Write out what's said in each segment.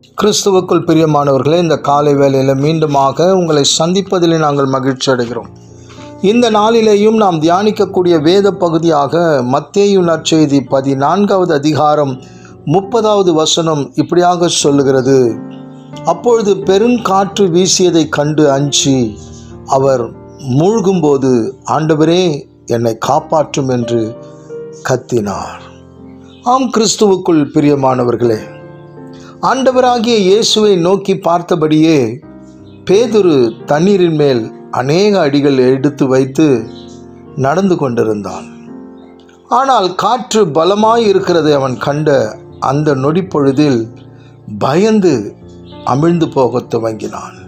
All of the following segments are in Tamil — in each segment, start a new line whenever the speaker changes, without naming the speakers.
கிறிஸ்துவுக்குள் பிரியமானவர்களே இந்த காலை வேளையில் மீண்டுமாக உங்களை சந்திப்பதில் நாங்கள் மகிழ்ச்சி அடைகிறோம் இந்த நாளிலேயும் நாம் தியானிக்கக்கூடிய வேத பகுதியாக மத்தேயு நற்செய்தி பதினான்காவது அதிகாரம் முப்பதாவது வசனம் இப்படியாக சொல்லுகிறது அப்பொழுது பெருங்காற்று வீசியதைக் கண்டு அஞ்சி அவர் மூழ்கும்போது ஆண்டவரே என்னை காப்பாற்றும் என்று கத்தினார் ஆம் கிறிஸ்துவுக்குள் பிரியமானவர்களே ஆண்டவராகிய இயேசுவை நோக்கி பார்த்தபடியே பேதுரு தண்ணீரின் மேல் அநேக அடிகள் எடுத்து வைத்து நடந்து கொண்டிருந்தான் ஆனால் காற்று பலமாய் இருக்கிறதை அவன் கண்ட அந்த நொடிப்பொழுதில் பயந்து அமிழ்ந்து போகத் துவங்கினான்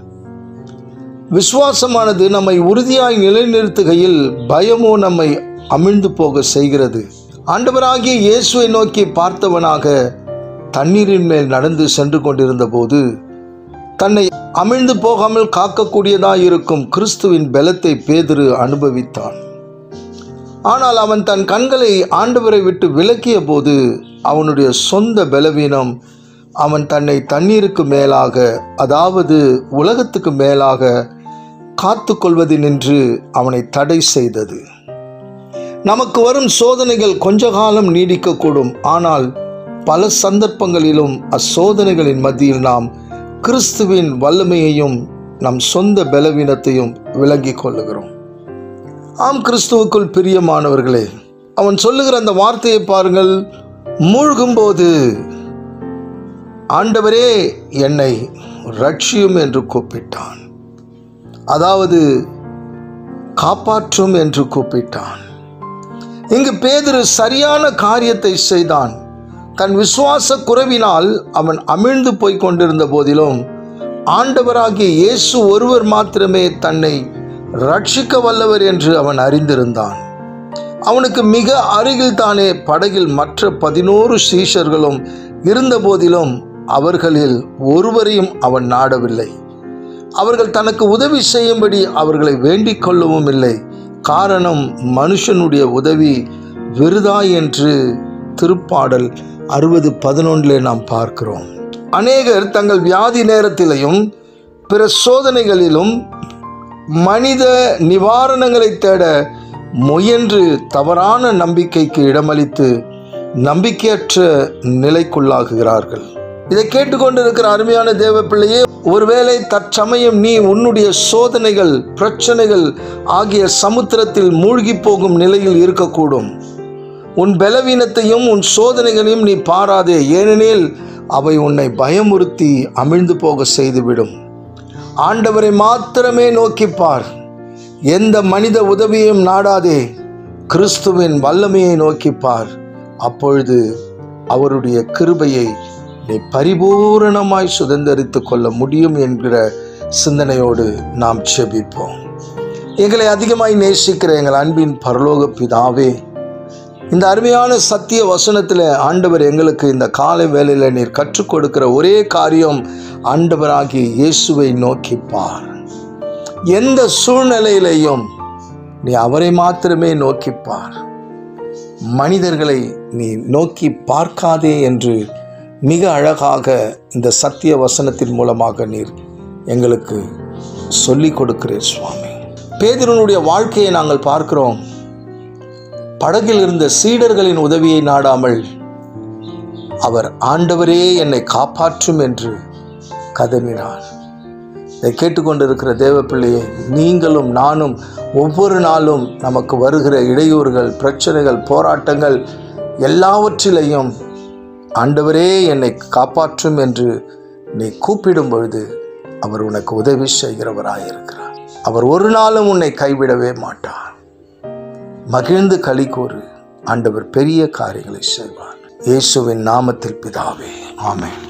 விசுவாசமானது நம்மை உறுதியாய் நிலைநிறுத்துகையில் பயமோ நம்மை அமிழ்ந்து போக செய்கிறது ஆண்டவராகிய இயேசுவை நோக்கி பார்த்தவனாக தண்ணீரின் மேல் நடந்து சென்று கொண்டிருந்த போது தன்னை அமிழ்ந்து போகாமல் காக்கக்கூடியதாய் இருக்கும் கிறிஸ்துவின் பலத்தை பேதுரு அனுபவித்தான் ஆனால் அவன் தன் கண்களை ஆண்டவரை விட்டு விலக்கிய போது அவனுடைய சொந்த பலவீனம் அவன் தன்னை தண்ணீருக்கு மேலாக அதாவது உலகத்துக்கு மேலாக காத்து கொள்வது நின்று அவனை தடை செய்தது நமக்கு வரும் சோதனைகள் கொஞ்ச காலம் நீடிக்கக்கூடும் ஆனால் பல சந்தர்ப்பங்களிலும் அச்சோதனைகளின் மத்தியில் நாம் கிறிஸ்துவின் வல்லமையையும் நம் சொந்த பலவீனத்தையும் விளங்கிக் கொள்ளுகிறோம் ஆம் கிறிஸ்துவுக்குள் பிரியமானவர்களே அவன் சொல்லுகிற அந்த வார்த்தையை பாருங்கள் மூழ்கும்போது ஆண்டவரே என்னை ரட்சியும் என்று கூப்பிட்டான் அதாவது காப்பாற்றும் என்று கூப்பிட்டான் இங்கு பேதுரு சரியான காரியத்தை செய்தான் தன் விசுவாச குறைவினால் அவன் அமிழ்ந்து போய் கொண்டிருந்த போதிலும் ஆண்டவராகிய இயேசு ஒருவர் மாத்திரமே தன்னை ரட்சிக்க வல்லவர் என்று அவன் அறிந்திருந்தான் அவனுக்கு மிக அருகில் தானே படகில் மற்ற பதினோரு சீஷர்களும் இருந்த போதிலும் அவர்களில் ஒருவரையும் அவன் நாடவில்லை அவர்கள் தனக்கு உதவி செய்யும்படி அவர்களை வேண்டிக் கொள்ளவும் இல்லை காரணம் மனுஷனுடைய உதவி விருதா என்று திருப்பாடல் அறுபது பதினொன்றிலே நாம் பார்க்கிறோம் அநேகர் தங்கள் வியாதி நேரத்திலையும் பிற சோதனைகளிலும் மனித நிவாரணங்களை தேட முயன்று தவறான நம்பிக்கைக்கு இடமளித்து நம்பிக்கையற்ற நிலைக்குள்ளாகுகிறார்கள் இதை கேட்டுக்கொண்டிருக்கிற அருமையான தேவ பிள்ளையே ஒருவேளை தற்சமயம் நீ உன்னுடைய சோதனைகள் பிரச்சனைகள் ஆகிய சமுத்திரத்தில் மூழ்கி போகும் நிலையில் இருக்கக்கூடும் உன் பலவீனத்தையும் உன் சோதனைகளையும் நீ பாராதே ஏனெனில் அவை உன்னை பயமுறுத்தி அமிழ்ந்து போக செய்துவிடும் ஆண்டவரை மாத்திரமே நோக்கிப்பார் எந்த மனித உதவியையும் நாடாதே கிறிஸ்துவின் வல்லமையை நோக்கிப்பார் அப்பொழுது அவருடைய கிருபையை நீ பரிபூரணமாய் சுதந்திரித்து கொள்ள முடியும் என்கிற சிந்தனையோடு நாம் செபிப்போம் எங்களை அதிகமாய் நேசிக்கிற எங்கள் அன்பின் பரலோக பிதாவே இந்த அருமையான சத்திய வசனத்தில் ஆண்டவர் எங்களுக்கு இந்த காலை வேளையில் நீர் கற்றுக் கொடுக்கிற ஒரே காரியம் ஆண்டவராகிய இயேசுவை நோக்கிப்பார் எந்த சூழ்நிலையிலையும் நீ அவரை மாத்திரமே நோக்கிப்பார் மனிதர்களை நீ நோக்கி பார்க்காதே என்று மிக அழகாக இந்த சத்திய வசனத்தின் மூலமாக நீர் எங்களுக்கு சொல்லிக் கொடுக்கிறீர் சுவாமி பேதரனுடைய வாழ்க்கையை நாங்கள் பார்க்கிறோம் படகில் இருந்த சீடர்களின் உதவியை நாடாமல் அவர் ஆண்டவரே என்னை காப்பாற்றும் என்று கதறினார் இதை கேட்டுக்கொண்டிருக்கிற தேவ பிள்ளையை நீங்களும் நானும் ஒவ்வொரு நாளும் நமக்கு வருகிற இடையூறுகள் பிரச்சனைகள் போராட்டங்கள் எல்லாவற்றிலையும் ஆண்டவரே என்னை காப்பாற்றும் என்று நீ கூப்பிடும் பொழுது அவர் உனக்கு உதவி செய்கிறவராயிருக்கிறார் அவர் ஒரு நாளும் உன்னை கைவிடவே மாட்டார் மகிழ்ந்து களி கூறு ஆண்டவர் பெரிய காரியங்களை செய்வார் இயேசுவின் நாமத்தில் பிதாவே ஆமென்